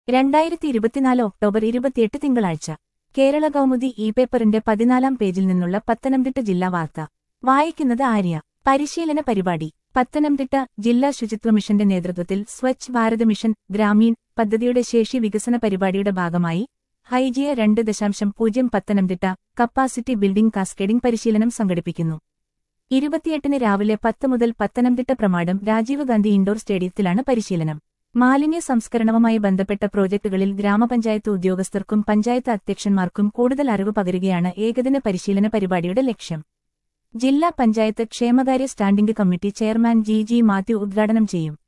രണ്ടായിരത്തി ഇരുപത്തിനാല് ഒക്ടോബർ ഇരുപത്തിയെട്ട് തിങ്കളാഴ്ച കേരള കൗമുദി ഇ പേപ്പറിന്റെ പതിനാലാം പേജിൽ നിന്നുള്ള പത്തനംതിട്ട ജില്ലാ വാർത്ത വായിക്കുന്നത് ആര്യ പരിശീലന പരിപാടി പത്തനംതിട്ട ജില്ലാ ശുചിത്വ മിഷന്റെ നേതൃത്വത്തിൽ സ്വച്ഛ് ഭാരത് മിഷൻ ഗ്രാമീൺ പദ്ധതിയുടെ ശേഷി വികസന പരിപാടിയുടെ ഭാഗമായി ഹൈജിയ രണ്ട് ദശാംശം പൂജ്യം പത്തനംതിട്ട കപ്പാസിറ്റി ബിൽഡിംഗ് കാസ്കേഡിംഗ് പരിശീലനം സംഘടിപ്പിക്കുന്നു ഇരുപത്തിയെട്ടിന് രാവിലെ പത്ത് മുതൽ പത്തനംതിട്ട പ്രമാടം രാജീവ് ഗാന്ധി ഇൻഡോർ സ്റ്റേഡിയത്തിലാണ് പരിശീലനം മാലിന്യ സംസ്കരണവുമായി ബന്ധപ്പെട്ട പ്രോജക്ടുകളിൽ ഗ്രാമപഞ്ചായത്ത് ഉദ്യോഗസ്ഥർക്കും പഞ്ചായത്ത് അധ്യക്ഷന്മാർക്കും കൂടുതൽ അറിവ് പകരുകയാണ് ഏകദിന പരിശീലന പരിപാടിയുടെ ലക്ഷ്യം ജില്ലാ പഞ്ചായത്ത് ക്ഷേമകാര്യ standing committee chairman G G Mathew ഉദ്ഘാടനം ചെയ്യും